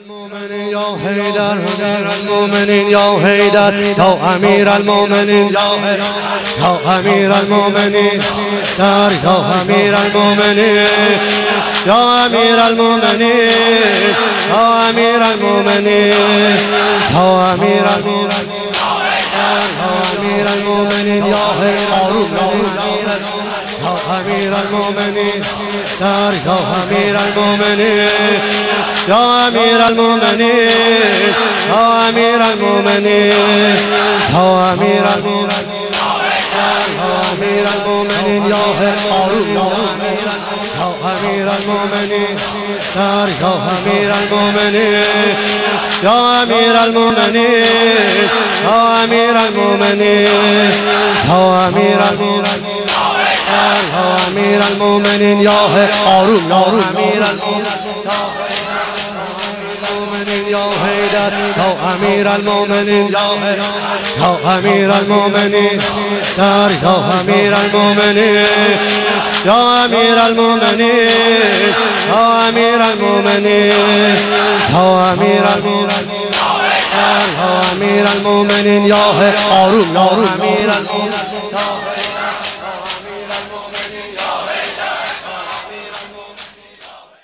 المؤمنين يا حيدر أمير المؤمنين يا حيدر يا أمير المؤمنين يا يا أمير المؤمنين دار يا أمير المؤمنين يا أمير المؤمنين يا أمير المؤمنين يا أمير المؤمنين يا أمير المؤمنين يا حيدر يا أمير المؤمنين دار يا أمير المؤمنين يا أمير المؤمنين يا أمير المؤمنين يا أمير المؤمنين يا أمير المؤمنين يا أمير المؤمنين دار يا أمير المؤمنين يا أمير المؤمنين يا أمير المؤمنين يا أمير المؤمنين يا أمير المؤمنين يا هارون يا أمير المؤمنين يا هيدر يا أمير المؤمنين يا يا أمير المؤمنين دار يا أمير المؤمنين يا أمير المؤمنين يا أمير المؤمنين يا أمير المؤمنين يا أمير المؤمنين يا هارون يا أمير المؤمنين